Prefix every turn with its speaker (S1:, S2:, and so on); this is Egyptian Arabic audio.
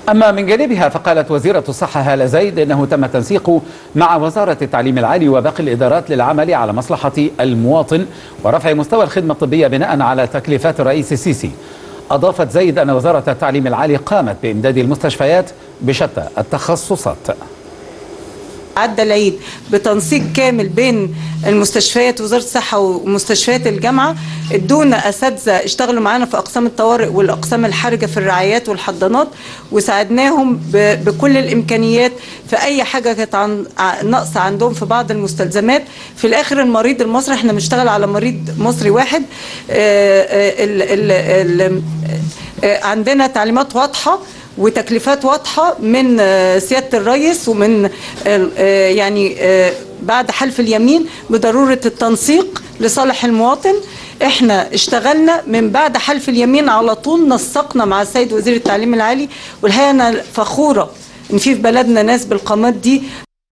S1: أما من جانبها فقالت وزيرة الصحة هالة زيد إنه تم التنسيق مع وزارة التعليم العالي وباقي الإدارات للعمل على مصلحة المواطن ورفع مستوى الخدمة الطبية بناء على تكليفات الرئيس السيسي أضافت زيد أن وزارة التعليم العالي قامت بإمداد المستشفيات بشتى التخصصات
S2: عدى العيد بتنسيق كامل بين المستشفيات وزاره الصحه ومستشفيات الجامعه ادونا اساتذه اشتغلوا معانا في اقسام الطوارئ والاقسام الحرجه في الرعايات والحضانات وساعدناهم ب- بكل الامكانيات في اي حاجه كانت عن ع- ناقصه عندهم في بعض المستلزمات في الاخر المريض المصري احنا بنشتغل على مريض مصري واحد آه، آه، ال ال ال آه، عندنا تعليمات واضحه وتكليفات واضحه من آه، سياده الرئيس ومن آه، آه، يعني آه، بعد حلف اليمين بضروره التنسيق لصالح المواطن احنا اشتغلنا من بعد حلف اليمين على طول نسقنا مع السيد وزير التعليم العالي والحقيقه انا فخوره ان في في بلدنا ناس بالقامات دي